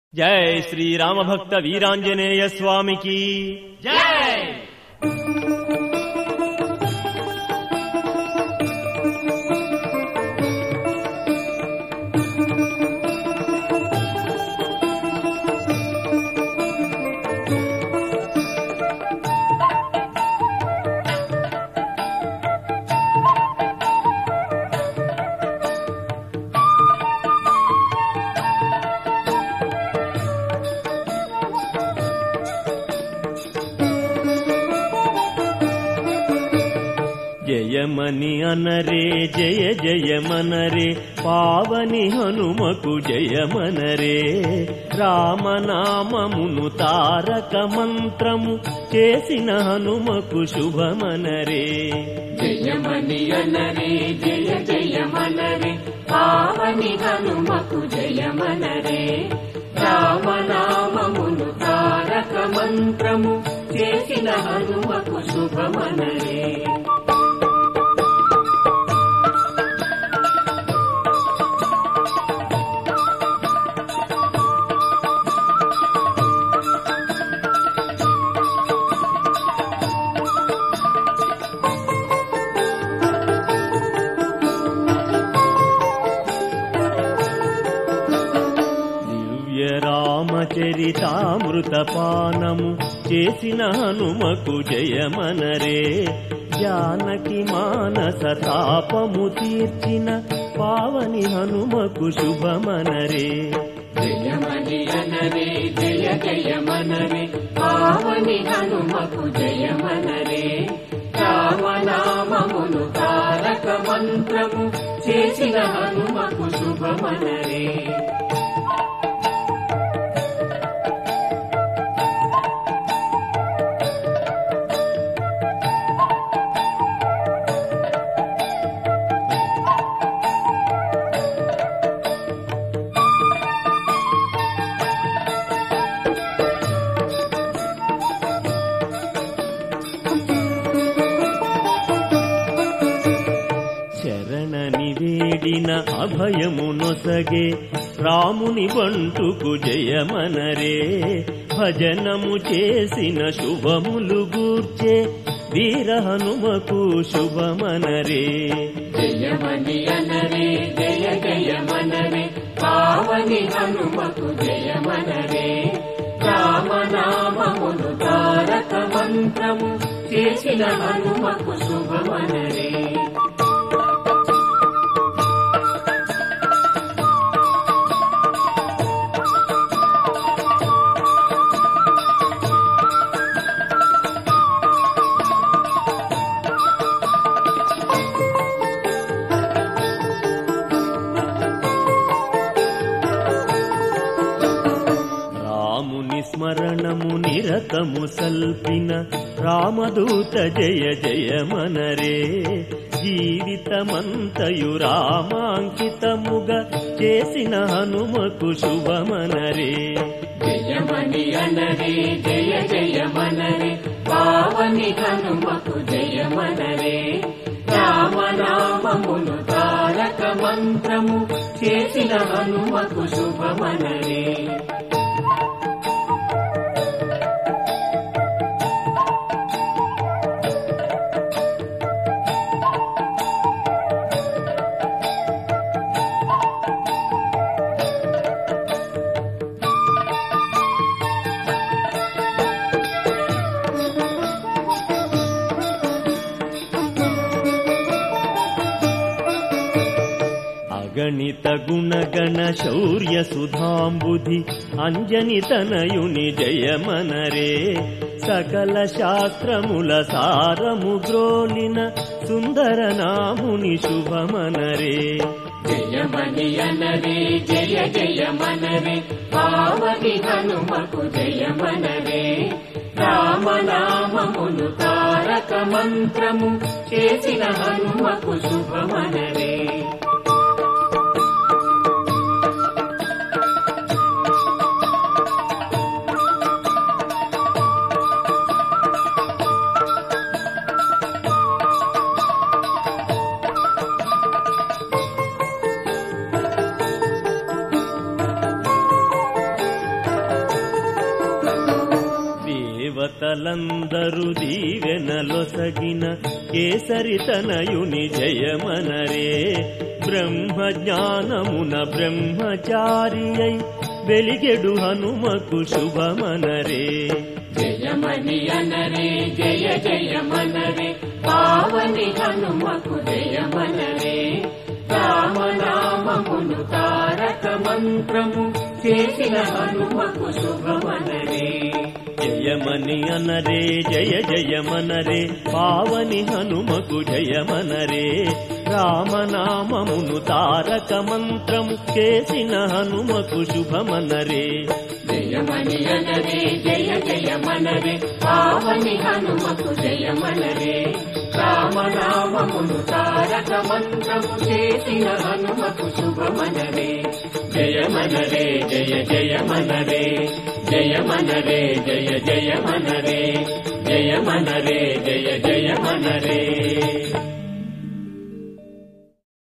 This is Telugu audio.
జై శ్రీరామభక్త వీరాంజనేయ స్వామికి జై జయమని అనరే జయ జయమనరే పావని హనుమకు జయమనరే రామనామమును తారక మంత్రము చేసిన హనుమకు శుభమనరే జయమని అనరే జయ జయమనరే పావని హనుమకు జయమనరే రామనామమును తారక మంత్రము చేసిన హనుమకు శుభమనరే దివ్య రామచరితామృత పానము చేసిన హనుమకు జయమనరే జానకి మానస తాపము తీర్చిన పావని హనుమకు శుభమనరే జయమని అనరే జయ జయమనరే పావని హనుమకు జయమనరే రామనామమును తారక మంత్రము చేసిన హనుమకు శుభమనరే శరణని వేడిన అభయము నొసగే రాముని బంటుకు జయమనరే భజనము చేసిన శుభములు గూర్చే వీర హనుమకు శుభమనరే జయమని అనరే జయ జయమనరే పావని హనుమకు జయమనరే రామనామమును తారక మంత్రము చేసిన హనుమకు శుభమనరే రాముని స్మరణము నిరతము సల్పిన రామదూత జయ జయమనరే జీవితమంతయు రామాంకితముగా చేసిన హనుమకు శుభమనరే జయమని అనరే జయ జయమనరే పావని హనుమకు జయమనరే రామనామమును తారక మంత్రము చేసిన హనుమకు శుభమనరే అగణిత గుణగణ శౌర్య సుధాంబుధి అంజని తనయుని జయమనరే సకల శాస్త్రముల సారము గ్రోలిన సుందర నాముని శుభమనరే జయమని అనరే జయ జయమనరే పావని హనుమకు జయమనరే రామనామమును తారక మంత్రము చేసిన హనుమకు శుభమనరే దేవతలందరూ దీవెనలొసగిన కేసరి తనయుని జయమనరే బ్రహ్మ జ్ఞానమున బ్రహ్మచారి అయి వెలిగెడు హనుమకు శుభమనరే జయమని అనరే జయ జయమనరే పావని హనుమకు జయమనరే రామనామమును తారక మంత్రము చేసిన హనుమకు శుభమనరే జయమని అనరే జయ జయమనరే పావని హనుమకు జయమనరే రామనామమును తారక మంత్రము చేసిన హనుమకు శుభమనరే జయమని అనరే జయ జయమనరే పావని హనుమకు జయమనరే రామనామమును తారక మంత్రము చేసిన హనుమకు శుభమనరే జయమనరే జయ జయమనరే జయమనరే జయ జయమనరే జయమనరే జయ జయమనరే